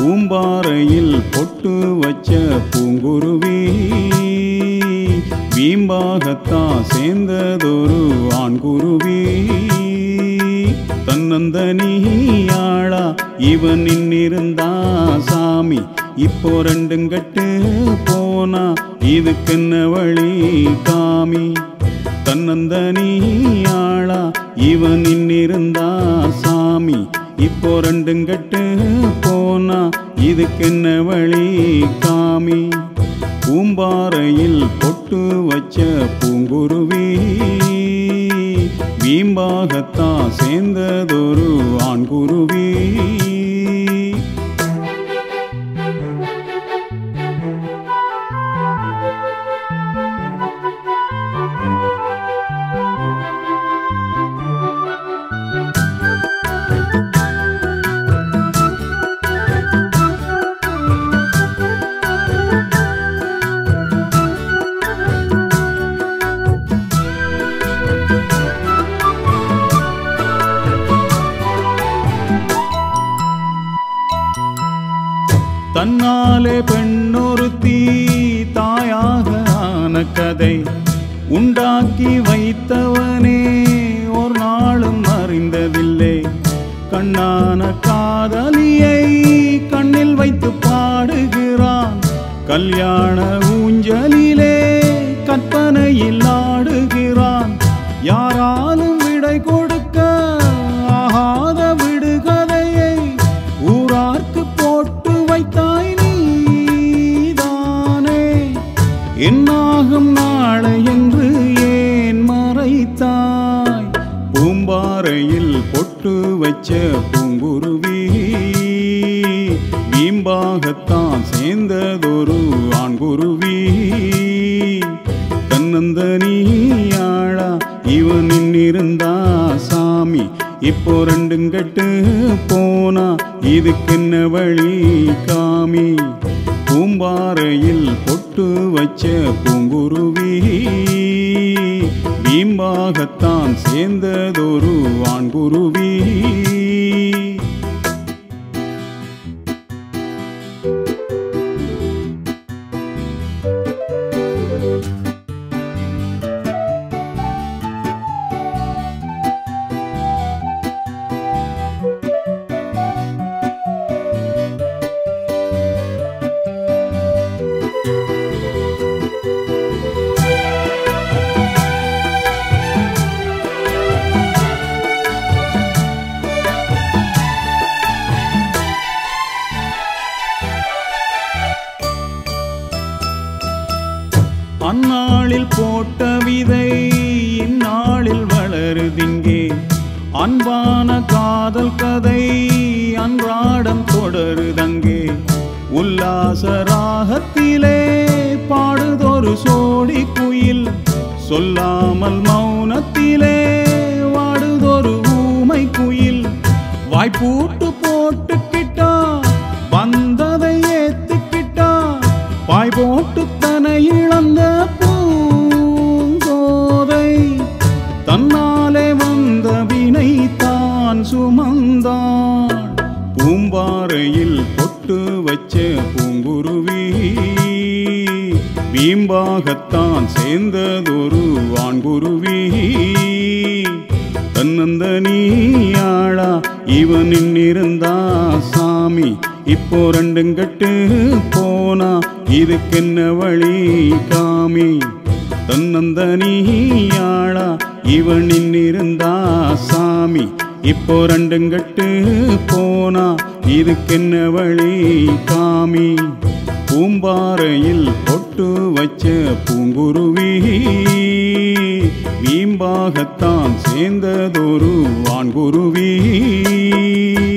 பூம்பாறையில் பொட்டு வச்ச பூங்குருவி வீம்பாகத்தான் சேர்ந்ததொரு ஆண்குருவி தன்னந்தனியாளா இவன் நின்னிருந்தா சாமி இப்போ ரெண்டும் கட்டு போனா இதுக்கென்ன வழி காமி தன்னந்தனியாளா இவன் நின்னிருந்தா சாமி இப்போ ரெண்டும் கட்டு போனா இதுக்கென்ன வழி காமி பூம்பாறையில் பொட்டு வச்ச பூங்குருவி வீம்பாகத்தான் சேர்ந்ததொரு ஆண்குருவி தன்னாலே பெண்ணொருத்தி தாயாக ஆன கதை உண்டாக்கி வைத்தவனே ஒரு நாளும் அறிந்ததில்லை கண்ணான காதலியை கண்ணில் வைத்து பாடுகிறான் கல்யாண ஊஞ்சலிலே கற்பனையில் ஆடுகிறான் யாராலும் விடை கொடுக்க ஆகாத விடுகதையை ஊரார்க்கு போட்டு வைத்தாய் நீதானே என்னாகும் நாளை என்று ஏன் மறைத்தாய் பூம்பாறையில் பொட்டு வச்ச பூங்குருவி வீம்பாகத்தான் சேர்ந்ததொரு ஆண்குருவி தன்னந்தனியாளா இவன் நின்னிருந்தா சாமி இப்போ ரெண்டும் கட்டு போனா இதுக்கென்ன வழி காமி பூம்பாறையில் பொட்டு வச்ச பூங்குருவி வீம்பாகத்தான் சேர்ந்ததொரு ஆண்குருவி அந்நாளில் போட்ட விதை இந்நாளில் வளருதிங்கே அன்பான காதல் கதை அன்றாடம் தொடருதங்கே உல்லாச ராகத்திலே பாடுதொரு சோடி குயில் சொல்லாமல் மௌனத்திலே வாடுதொரு ஊமை குயில் வாய்ப்பூட்டு போட்டுக்கிட்டா வந்ததை ஏத்துக்கிட்டா பாய் போட்டு தனை இழந்த பூங்கோதை தன்னாலே வந்த வினை தான் சுமந்தான் பூம்பாறையில் பொட்டு வச்ச பூங்குருவி வீம்பாகத்தான் சேர்ந்ததொரு ஆண்குருவி தன்னந்தனியாளா இவன் நின்னிருந்தா சாமி இப்போ ரெண்டும் கட்டு போனா இதுக்கென்ன வழி காமி தன்னந்தனியாளா இவன் நின்னிருந்தா சாமி இப்போ ரெண்டும் கட்டு போனா இதுக்கென்ன வழி காமி பூம்பாறையில் பொட்டு வச்ச பூங்குருவி வீம்பாகத்தான் சேர்ந்ததொரு ஆண்குருவி